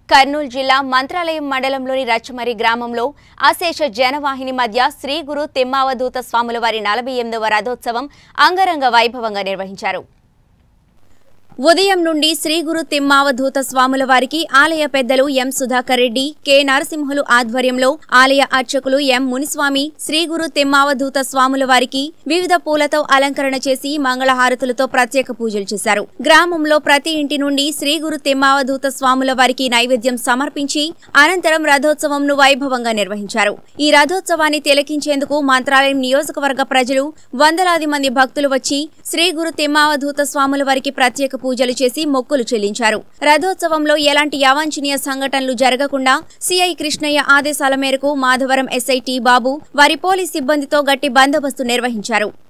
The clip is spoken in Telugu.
కర్నూలు జిల్లా మంత్రాలయం మండలంలోని రచ్చమరి గ్రామంలో అశేష జనవాహిని మధ్య శ్రీ గురు తిమ్మావధూత స్వాముల వారి నలభై ఎనిమిదవ రథోత్సవం అంగరంగ వైభవంగా నిర్వహించారు ఉదయం నుండి శ్రీ గురు తిమ్మావధూత స్వాముల వారికి ఆలయ పెద్దలు ఎం సుధాకర్ రెడ్డి కె నరసింహులు ఆధ్వర్యంలో ఆలయ అర్చకులు ఎం మునిస్వామి శ్రీ గురు తిమ్మావధూత స్వాముల వారికి వివిధ పూలతో అలంకరణ చేసి మంగళహారతులతో ప్రత్యేక పూజలు చేశారు గ్రామంలో ప్రతి ఇంటి నుండి శ్రీ గురు తిమ్మావధూత స్వాముల వారికి నైవేద్యం సమర్పించి అనంతరం రథోత్సవంను వైభవంగా నిర్వహించారు ఈ రథోత్సవాన్ని తిలకించేందుకు మంత్రాలయం నియోజకవర్గ ప్రజలు వందలాది మంది భక్తులు వచ్చి శ్రీ గురు తిమ్మావధూత స్వాముల వారికి ప్రత్యేక పూజలు చేసి మొక్కులు చెల్లించారు రథోత్సవంలో ఎలాంటి అవాంఛనీయ సంఘటనలు జరగకుండా సిఐ కృష్ణయ్య ఆదేశాల మేరకు మాధవరం ఎస్ఐ టి బాబు వారి పోలీస్ సిబ్బందితో గట్టి బందోబస్తు నిర్వహించారు